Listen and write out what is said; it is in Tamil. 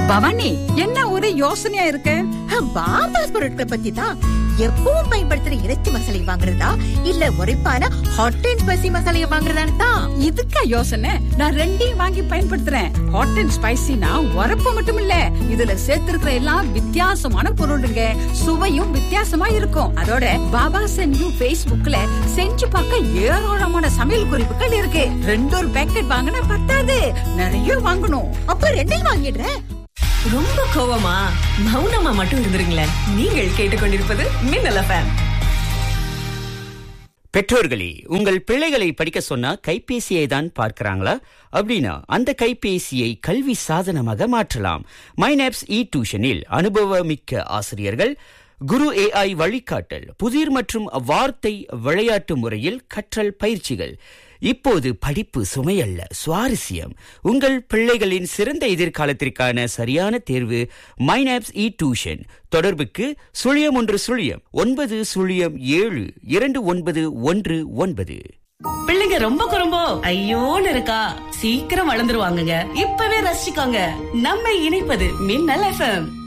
பவானி என்ன ஒரு யோசனையா இருக்கு பாமாஸ் பொருட்களை பத்தி தான் எப்பவும் பயன்படுத்துற இறைச்சி மசாலை வாங்குறதா இல்ல உரைப்பான ஹாட் அண்ட் ஸ்பைசி மசாலையை வாங்குறதான்னு தான் இதுக்கா யோசனை நான் ரெண்டையும் வாங்கி பயன்படுத்துறேன் ஹாட் அண்ட் ஸ்பைசினா உரப்பு மட்டும் இல்ல இதுல சேர்த்திருக்கிற எல்லாம் வித்தியாசமான பொருளுங்க சுவையும் வித்தியாசமா இருக்கும் அதோட பாபா சென்யூ Facebookல செஞ்சு பார்க்க ஏராளமான சமையல் குறிப்புகள் இருக்கு ரெண்டு ஒரு பேக்கெட் வாங்கினா பத்தாது நிறைய வாங்கணும் அப்ப ரெண்டையும் வாங்கிடுறேன் ரொம்ப கோவமா மௌனமா மட்டும் இருந்துருங்களேன் நீங்கள் கேட்டுக்கொண்டிருப்பது மின்னல் எஃப்எம் பெற்றோர்களே உங்கள் பிள்ளைகளை படிக்க சொன்னா கைபேசியை தான் பார்க்கறாங்களா அப்படின்னா அந்த கைபேசியை கல்வி சாதனமாக மாற்றலாம் மைனாப்ஸ் இ டியூஷனில் அனுபவமிக்க ஆசிரியர்கள் குரு ஏஐ வழிகாட்டல் புதிர் மற்றும் வார்த்தை விளையாட்டு முறையில் கற்றல் பயிற்சிகள் இப்போது படிப்பு சுமையல்ல சுவாரஸ்யம் உங்கள் பிள்ளைகளின் சிறந்த எதிர்காலத்திற்கான சரியான தேர்வு மைனாப்ஸ் இ டியூஷன் தொடர்புக்கு சுழியம் ஒன்று சுழியம் ஒன்பது சுழியம் ஏழு இரண்டு ஒன்பது ஒன்று ஒன்பது பிள்ளைங்க ரொம்ப குறும்போ ஐயோன்னு இருக்கா சீக்கிரம் வளர்ந்துருவாங்கங்க இப்பவே ரசிச்சுக்கோங்க நம்மை இணைப்பது மின்னல் எஃப்எம்